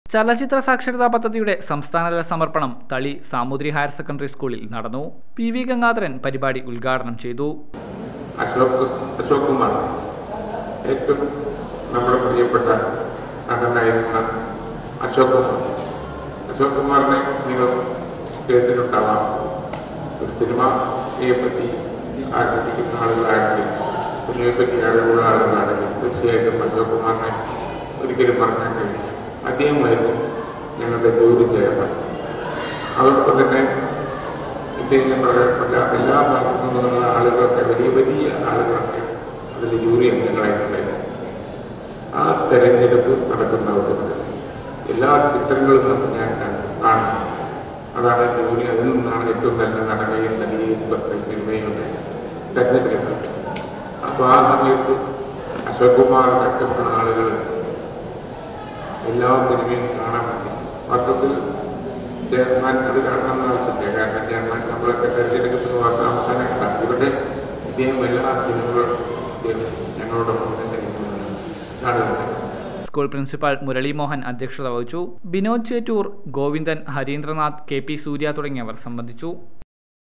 ചലച്ചിത്ര സാക്ഷരതാ പദ്ധതിയുടെ സംസ്ഥാനതല സമർപ്പണം തളി സാമൂതിരി ഹയർ സെക്കൻഡറി സ്കൂളിൽ നടന്നു പി വി ഗംഗാധരൻ പരിപാടി ഉദ്ഘാടനം ചെയ്തു അശോക് അശോക് കുമാർ ഏറ്റവും നമ്മുടെ പ്രിയപ്പെട്ട നടനായിരുന്ന അശോക് കുമാർ അശോക് കുമാറിനെ നിങ്ങൾ കേട്ടിട്ടുണ്ടാവാം ഒരു സിനിമയെ പറ്റി ആചരിക്കുന്ന ആളുകളാണെങ്കിൽ സിനിമയെ പറ്റി അറിവുള്ള ആളുകളാണെങ്കിൽ തീർച്ചയായിട്ടും അശോക് കുമാറിനെ ഒരിക്കലും മറക്കാൻ കഴിയും അദ്ദേഹമായിരുന്നു ഞങ്ങളുടെ ജോലി ചെയർമാൻ അതോടൊപ്പം തന്നെ ഇദ്ദേഹം എല്ലാ എല്ലാ ഭാഗത്തു നിന്നുള്ള ആളുകളൊക്കെ വലിയ വലിയ ആളുകളൊക്കെ അതിൽ ജൂറി അംഗങ്ങളായിട്ടുണ്ടായിരുന്നു ആ തെരഞ്ഞെടുപ്പ് നടക്കുന്ന അവസരത്തിൽ എല്ലാ ചിത്രങ്ങളും നമുക്ക് ഞാൻ കാണും അതാണ് ജൂറി അതിൽ നിന്നാണ് ഏറ്റവും നല്ല നടനെയും നടിയെയും സിനിമയുടെ തെരഞ്ഞെടുക്കുന്നത് അപ്പോൾ ആ സമയത്ത് അശോക് കുമാർ അടക്കമുള്ള ആളുകൾ എല്ലാ സിനിമയും കാണാൻ പറ്റി വാസ്തവത്തിൽ ചെയർമാൻ അത് കാണണമെന്ന് ആവശ്യമില്ല കാരണം ചെയർമാൻ നമ്മളൊക്കെ തെരഞ്ഞെടുക്കുന്ന വാർത്ത അവസാനം കണ്ടാണ് ഇവിടെ ഇദ്ദേഹം എല്ലാ സിനിമകളും ഇദ്ദേഹം ഞങ്ങളോടൊപ്പം തന്നെ കാണുന്നുണ്ട് സ്കൂൾ പ്രിൻസിപ്പാൾ മുരളി മോഹൻ അധ്യക്ഷത വഹിച്ചു ബിനോദ് ചേറ്റൂർ ഗോവിന്ദൻ ഹരീന്ദ്രനാഥ് കെ പി സൂര്യ തുടങ്ങിയവർ സംബന്ധിച്ചു